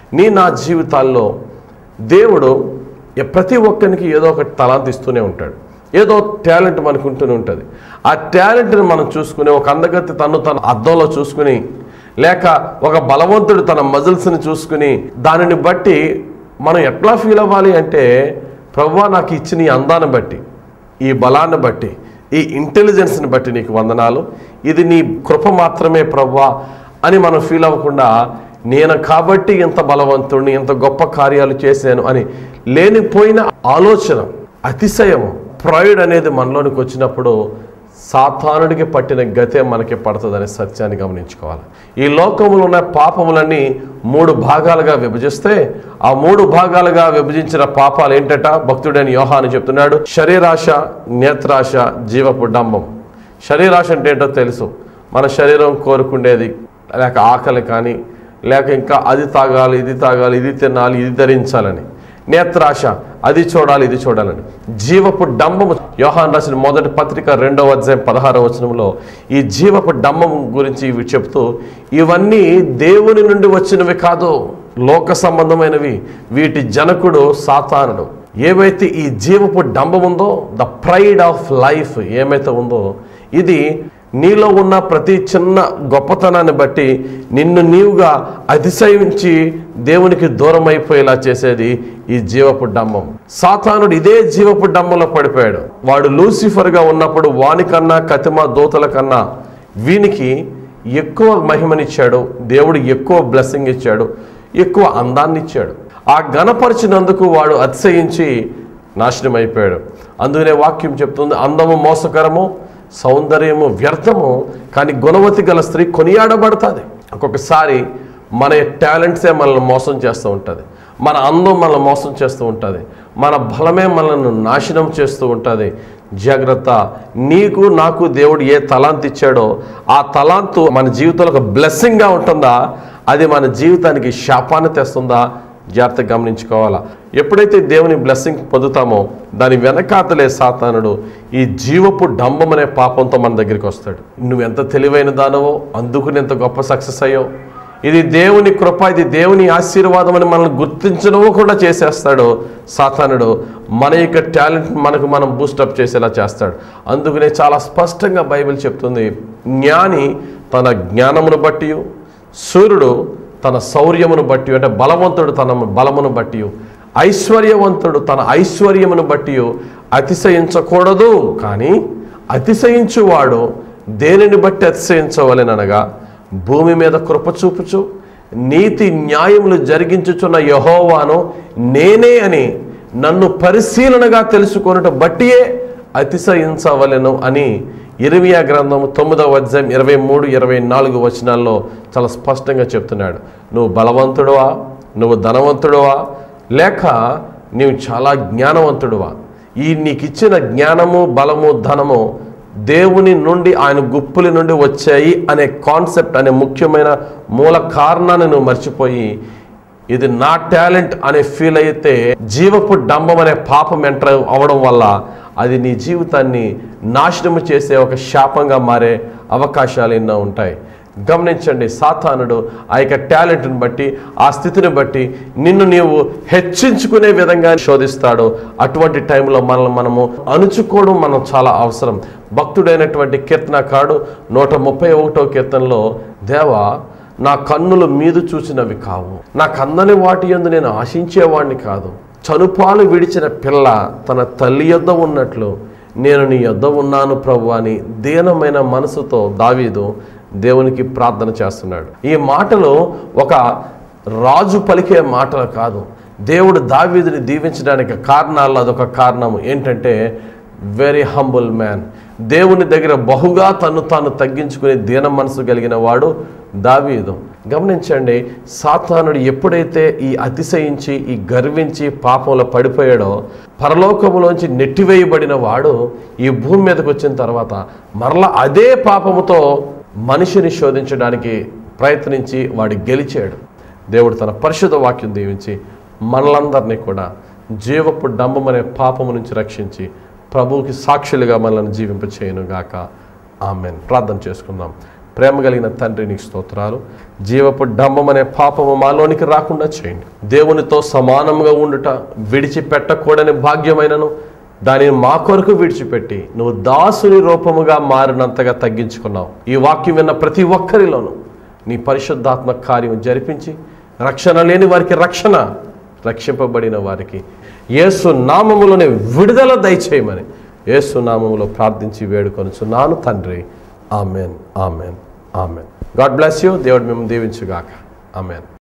నీ నా జీవితాల్లో దేవుడు ఎ- ప్రతి ఒక్కరికి ఏదో ఒక తలాంతి ఇస్తూనే ఉంటాడు ఏదో టాలెంట్ మనకు ఉంటూనే ఉంటుంది ఆ టాలెంట్ని మనం చూసుకుని ఒక అందగత్తి తను తన అద్దంలో చూసుకుని లేక ఒక బలవంతుడు తన మజిల్స్ని చూసుకుని దానిని బట్టి మనం ఎట్లా ఫీల్ అవ్వాలి అంటే ప్రవ్వా నాకు ఇచ్చిన ఈ అందాన్ని బట్టి ఈ బలాన్ని బట్టి ఈ ఇంటెలిజెన్స్ని బట్టి నీకు వందనాలు ఇది నీ కృప మాత్రమే ప్రవ్వా అని మనం ఫీల్ అవ్వకుండా నేను కాబట్టి ఇంత బలవంతుడిని ఇంత గొప్ప కార్యాలు చేశాను అని లేనిపోయిన ఆలోచన అతిశయము ప్రైడ్ అనేది మనలోనికి వచ్చినప్పుడు సాతానుడికి పట్టిన గతే మనకి పడుతుందనే సత్యాన్ని గమనించుకోవాలి ఈ లోకంలో ఉన్న పాపములన్నీ మూడు భాగాలుగా విభజిస్తే ఆ మూడు భాగాలుగా విభజించిన పాపాలు ఏంటట భక్తుడైన యోహాను చెప్తున్నాడు శరీరాశ నేత్రాశ జీవపు డంబం శరీరాశ అంటే ఏంటో తెలుసు మన శరీరం కోరుకునేది లేక ఆకలి కానీ లేక ఇంకా అది తాగాలి ఇది తాగాలి ఇది తినాలి ఇది ధరించాలని నేత్రాశ అది చూడాలి ఇది చూడాలని జీవపు డంబము యోహాన్ రాసిన మొదటి పత్రిక రెండవ అధ్యాయం పదహారవ వచనంలో ఈ జీవపు డంబం గురించి ఇవి చెప్తూ ఇవన్నీ దేవుని నుండి వచ్చినవి కాదు లోక సంబంధమైనవి వీటి జనకుడు సాతానుడు ఏవైతే ఈ జీవపు డంబం ఉందో ద ప్రైడ్ ఆఫ్ లైఫ్ ఏమైతే ఉందో ఇది నీలో ఉన్న ప్రతి చిన్న గొప్పతనాన్ని బట్టి నిన్ను నీవుగా అతిశయించి దేవునికి దూరం అయిపోయేలా చేసేది ఈ జీవపు డంబం సాతానుడు ఇదే జీవపు డంబంలో పడిపోయాడు వాడు లూసిఫర్గా ఉన్నప్పుడు వానికన్నా కతిమ దూతల కన్నా వీనికి ఎక్కువ మహిమనిచ్చాడు దేవుడు ఎక్కువ బ్లెస్సింగ్ ఇచ్చాడు ఎక్కువ అందాన్ని ఇచ్చాడు ఆ గణపరిచినందుకు వాడు అతిశయించి నాశనం అయిపోయాడు అందుకనే వాక్యం చెప్తుంది అందము మోసకరము సౌందర్యము వ్యర్థము కానీ గుణవతి గల స్త్రీ కొనియాడబడుతుంది ఒక్కొక్కసారి మన టాలెంట్సే మనల్ని మోసం చేస్తూ ఉంటుంది మన అందం మనల్ని మోసం చేస్తూ ఉంటుంది మన బలమే మనల్ని నాశనం చేస్తూ ఉంటుంది జాగ్రత్త నీకు నాకు దేవుడు ఏ తలాంత్ ఇచ్చాడో ఆ తలాంతు మన జీవితంలో ఒక బ్లెస్సింగ్గా ఉంటుందా అది మన జీవితానికి శాపాన్ని తెస్తుందా జాగ్రత్త గమనించుకోవాలా ఎప్పుడైతే దేవుని బ్లెస్సింగ్ పొందుతామో దాని వెనకాతలే సాతానుడు ఈ జీవపు డంబం అనే పాపంతో మన దగ్గరికి వస్తాడు నువ్వు ఎంత తెలివైన దానవో అందుకుని ఎంత గొప్ప సక్సెస్ అయ్యో ఇది దేవుని కృప ఇది దేవుని ఆశీర్వాదం అని మనల్ని గుర్తించడము కూడా చేసేస్తాడు సాతానుడు మన యొక్క టాలెంట్ మనకు మనం బూస్టప్ చేసేలా చేస్తాడు అందుకనే చాలా స్పష్టంగా బైబిల్ చెప్తుంది జ్ఞాని తన జ్ఞానమును బట్టి సూర్యుడు తన శౌర్యమును బట్టి అంటే బలవంతుడు తన బలమును బట్టి ఐశ్వర్యవంతుడు తన ఐశ్వర్యమును బట్టి అతిశయించకూడదు కానీ అతిశయించువాడు దేనిని బట్టి అతిశయించవలెననగా భూమి మీద కృప చూపుచు నీతి న్యాయములు జరిగించుచున్న యహోవాను నేనే అని నన్ను పరిశీలనగా తెలుసుకొనుట బట్టియే అతిశయించవలెను అని ఇరవియా గ్రంథం తొమ్మిదవ అధ్యాయం ఇరవై మూడు ఇరవై నాలుగు వచనాల్లో చాలా స్పష్టంగా చెప్తున్నాడు నువ్వు బలవంతుడువా నువ్వు ధనవంతుడువా లేక నీవు చాలా జ్ఞానవంతుడువా ఈ నీకు ఇచ్చిన జ్ఞానము బలము ధనము దేవుని నుండి ఆయన గుప్పుల నుండి వచ్చాయి అనే కాన్సెప్ట్ అనే ముఖ్యమైన మూల కారణాన్ని నువ్వు మర్చిపోయి ఇది నా టాలెంట్ అనే ఫీల్ అయితే జీవపు డంబం అనే పాపం ఎంటర్ అవడం వల్ల అది నీ జీవితాన్ని నాశనము చేసే ఒక శాపంగా మారే అవకాశాలు ఎన్నో ఉంటాయి గమనించండి సాతానుడు ఆ యొక్క టాలెంట్ని బట్టి ఆ స్థితిని బట్టి నిన్ను నీవు హెచ్చించుకునే విధంగా శోధిస్తాడు అటువంటి టైంలో మనల్ని మనము అణుచుకోవడం మనం చాలా అవసరం భక్తుడైనటువంటి కీర్తనకాడు నూట ముప్పై ఒకటో కీర్తనలో దేవా నా కన్నులు మీదు చూసినవి కావు నాకు అందని వాటి యందు నేను ఆశించేవాడిని కాదు చనుపాలు విడిచిన పిల్ల తన తల్లి యొద్ద ఉన్నట్లు నేను నీ యొద్ద ఉన్నాను ప్రభు అని దీనమైన మనసుతో దావీదు దేవునికి ప్రార్థన చేస్తున్నాడు ఈ మాటలు ఒక రాజు పలికే మాటలు కాదు దేవుడు దావీదుని దీవించడానికి కారణాల్లో అదొక కారణం ఏంటంటే వెరీ హంబుల్ మ్యాన్ దేవుని దగ్గర బహుగా తను తాను తగ్గించుకునే దీన మనసు కలిగిన వాడు దావీదు గమనించండి సాతానుడు ఎప్పుడైతే ఈ అతిశయించి ఈ గర్వించి పాపంలో పడిపోయాడో పరలోకములోంచి నెట్టివేయబడిన వాడు ఈ భూమి మీదకి వచ్చిన తర్వాత మరలా అదే పాపముతో మనిషిని శోధించడానికి ప్రయత్నించి వాడు గెలిచాడు దేవుడు తన పరిశుద్ధ వాక్యం దీవించి మనలందరినీ కూడా జీవపు డంబం అనే పాపము నుంచి రక్షించి ప్రభువుకి సాక్షులుగా మనల్ని జీవింపచేయను గాక ఆమెన్ ప్రార్థన చేసుకుందాం ప్రేమ కలిగిన తండ్రి నీకు స్తోత్రాలు జీవపు డంబం అనే పాపము మాలోనికి రాకుండా చేయండి దేవునితో సమానంగా ఉండుట విడిచిపెట్టకూడని భాగ్యమైనను దానిని మా కొరకు విడిచిపెట్టి నువ్వు దాసుని రూపముగా మారినంతగా తగ్గించుకున్నావు ఈ వాక్యం విన్న ప్రతి ఒక్కరిలోనూ నీ పరిశుద్ధాత్మ కార్యం జరిపించి రక్షణ లేని వారికి రక్షణ రక్షింపబడిన వారికి యేసు నామములోనే విడుదల దయచేయమని యేసు నామములో ప్రార్థించి వేడుకొనుచున్నాను తండ్రి ఆమెన్ ఆమెన్ ఆమెన్ గాడ్ బ్లెస్ యూ దేవుడు మేము దీవించుగాక ఆమెన్